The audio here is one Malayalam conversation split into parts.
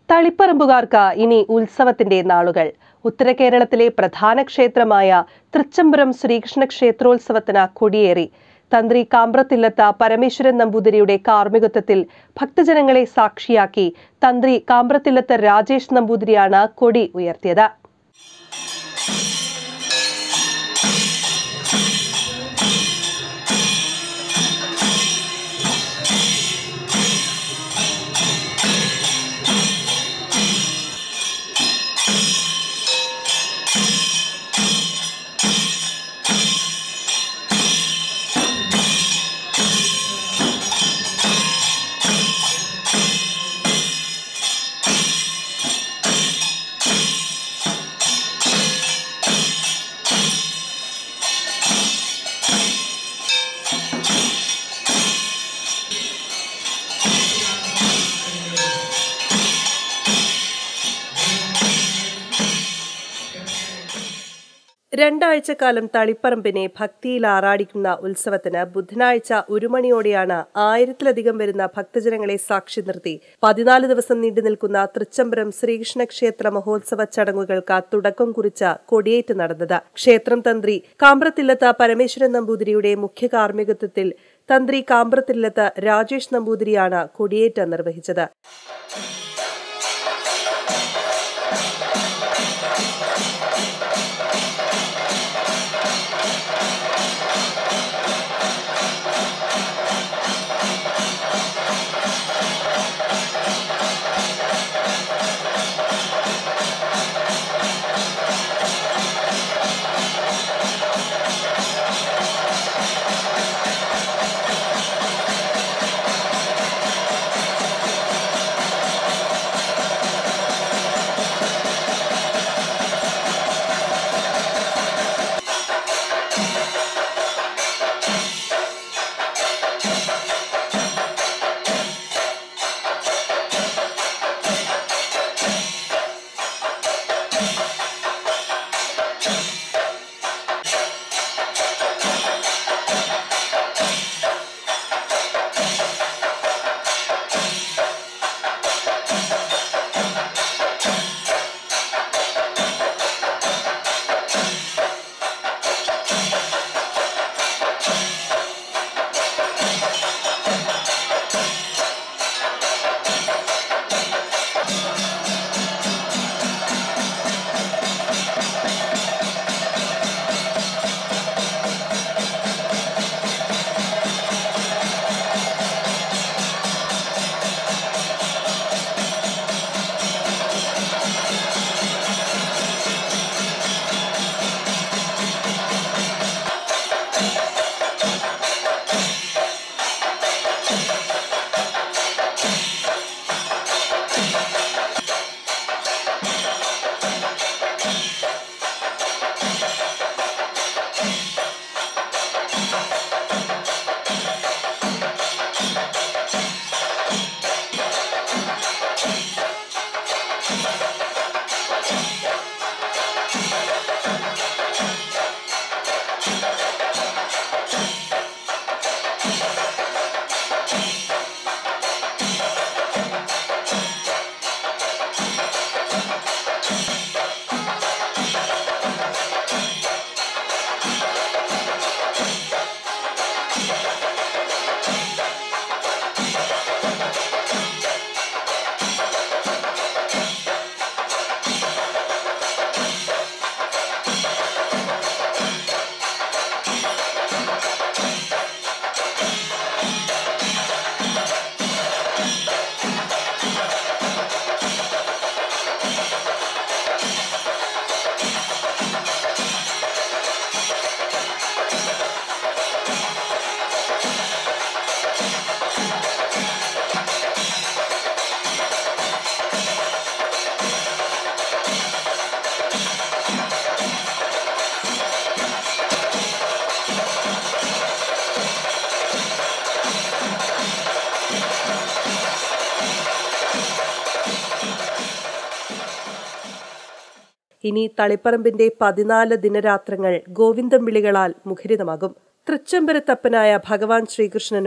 തളിപ്പറമ്പുകാർക്ക് ഇനി ഉത്സവത്തിന്റെ നാളുകൾ ഉത്തര കേരളത്തിലെ പ്രധാന ക്ഷേത്രമായ തൃച്ചംബരം ശ്രീകൃഷ്ണ ക്ഷേത്രോത്സവത്തിന് കൊടിയേറി തന്ത്രി കാമ്പ്രത്തില്ലത്ത പരമേശ്വരൻ നമ്പൂതിരിയുടെ കാർമ്മികത്വത്തിൽ ഭക്തജനങ്ങളെ സാക്ഷിയാക്കി തന്ത്രി കാമ്പ്രത്തില്ലത്ത് രാജേഷ് നമ്പൂതിരിയാണ് കൊടി ഉയർത്തിയത് രണ്ടാഴ്ചക്കാലം തളിപ്പറമ്പിനെ ഭക്തിയിൽ ആറാടിക്കുന്ന ഉത്സവത്തിന് ബുധനാഴ്ച ഒരു മണിയോടെയാണ് ആയിരത്തിലധികം വരുന്ന ഭക്തജനങ്ങളെ സാക്ഷി നിർത്തി പതിനാല് ദിവസം നീണ്ടു നിൽക്കുന്ന തൃച്ചംബരം ശ്രീകൃഷ്ണ ക്ഷേത്ര മഹോത്സവ ചടങ്ങുകൾക്ക് തുടക്കം കുറിച്ച കൊടിയേറ്റ് നടന്നത് ക്ഷേത്രം തന്ത്രി കാമ്പ്രത്തില്ലത്ത് പരമേശ്വരൻ നമ്പൂതിരിയുടെ മുഖ്യ കാർമ്മികത്വത്തിൽ തന്ത്രി കാമ്പ്രത്തില്ലത്ത് രാജേഷ് നമ്പൂതിരിയാണ് കൊടിയേറ്റ് നിർവഹിച്ചത് ഇനി തളിപ്പറമ്പിന്റെ പതിനാല് ദിനരാത്രങ്ങൾ ഗോവിന്ദം വിളികളാൽ മുഖരിതമാകും തൃച്ചംബരത്തപ്പനായ ഭഗവാൻ ശ്രീകൃഷ്ണനും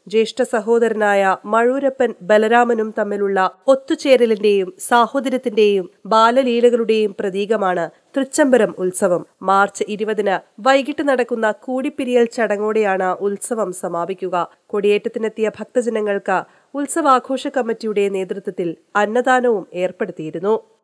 ജ്യേഷ്ഠ സഹോദരനായ മഴൂരപ്പൻ ബലരാമനും തമ്മിലുള്ള ഒത്തുചേരലിന്റെയും സാഹോദര്യത്തിന്റെയും ബാലലീലകളുടെയും പ്രതീകമാണ് തൃച്ചംബരം ഉത്സവം മാർച്ച് ഇരുപതിന് വൈകിട്ട് നടക്കുന്ന കൂടിപ്പിരിയൽ ചടങ്ങോടെയാണ് ഉത്സവം സമാപിക്കുക കൊടിയേറ്റത്തിനെത്തിയ ഭക്തജനങ്ങൾക്ക് ഉത്സവാഘോഷ കമ്മിറ്റിയുടെ നേതൃത്വത്തിൽ അന്നദാനവും ഏർപ്പെടുത്തിയിരുന്നു